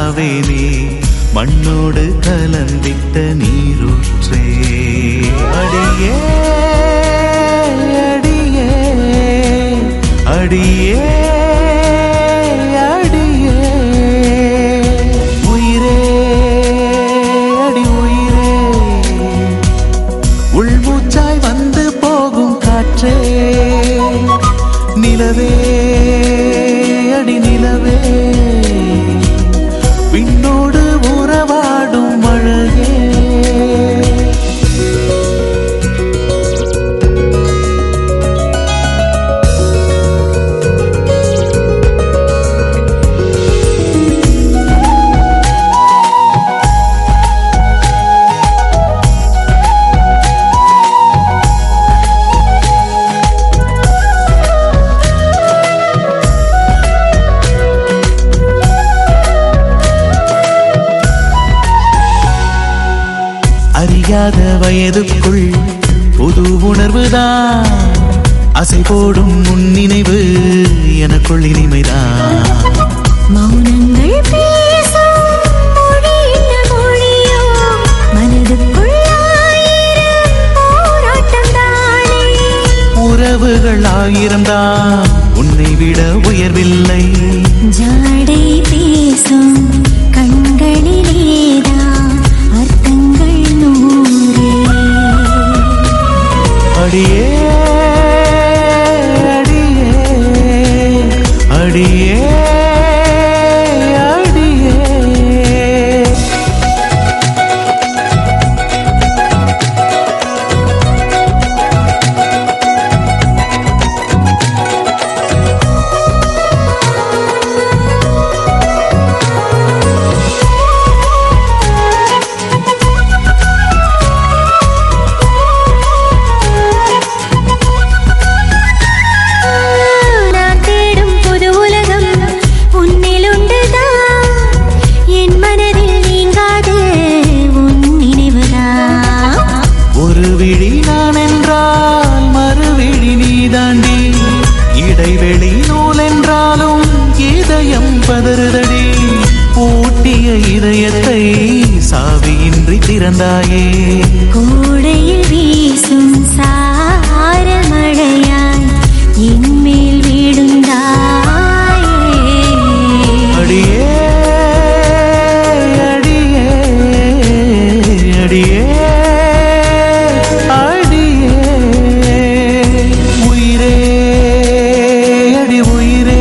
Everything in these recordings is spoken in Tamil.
சாவேனே மண்ணோடு கலந்திட்ட நீரூற்றே அடியே அடியே அடியே அடியே உயிரே அடி உயிரே உள்மூச்சாய் வந்து போகும் காற்றே நிலவே அடி நிலவே விண்ணோடு உறவாடும் அழகே அறியாத வயதுக்குள் புது உணர்வுதான் அசை போடும் முன்னினைவு எனக்குள் இனிமைதான் மௌனங்கள் பேசும் மொழி என்ன மொழியோ மனதுக்குள் ஆயிரம் போராட்டம் தானே உறவுகள் ஆயிரம்தான் உன்னை விட உயர்வில்லை ஜாடை பேசும் கண்களிலேதான் அர்த்தங்கள் நூறு அடியே அடியே அடியே அடியே நான் தேடும் புது உலகம் உன்னில் உண்டுதான் என் மனதில் நீங்காது உன் நினைவுதான் ஒரு விழி நான் என்றால் மறுவிழி நீதாண்டி இடைவெளி நூல் என்றாலும் இதயம் பதறுதடி பூட்டிய இதயத்தை சாவியின்றி திறந்தாயே கோடையில் வீசும் சார மழையாய் என்மேல் விழுந்தாயே அடியே அடியே அடியே அடியே உயிரே அடி உயிரே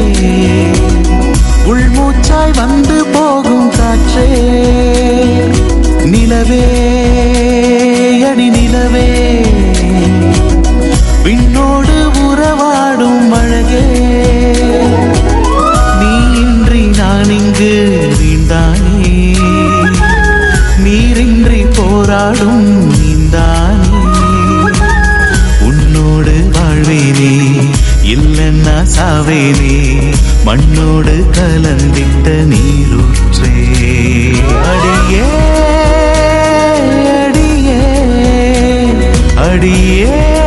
உள்மூச்சாய் வந்து போகும் காற்றே நிலவே அடி நிலவே விண்ணோடு உறவாடும் அழகே நீ இன்றி நான் இங்கு வீழ்ந்தானே நீரின்றி போராடும் நீந்தானே உன்னோடு வாழ்வேனே இல்லைன்னா சாவேனே மண்ணோடு கலந்திட்ட நீரூற்றே அடியே அடியே அடியே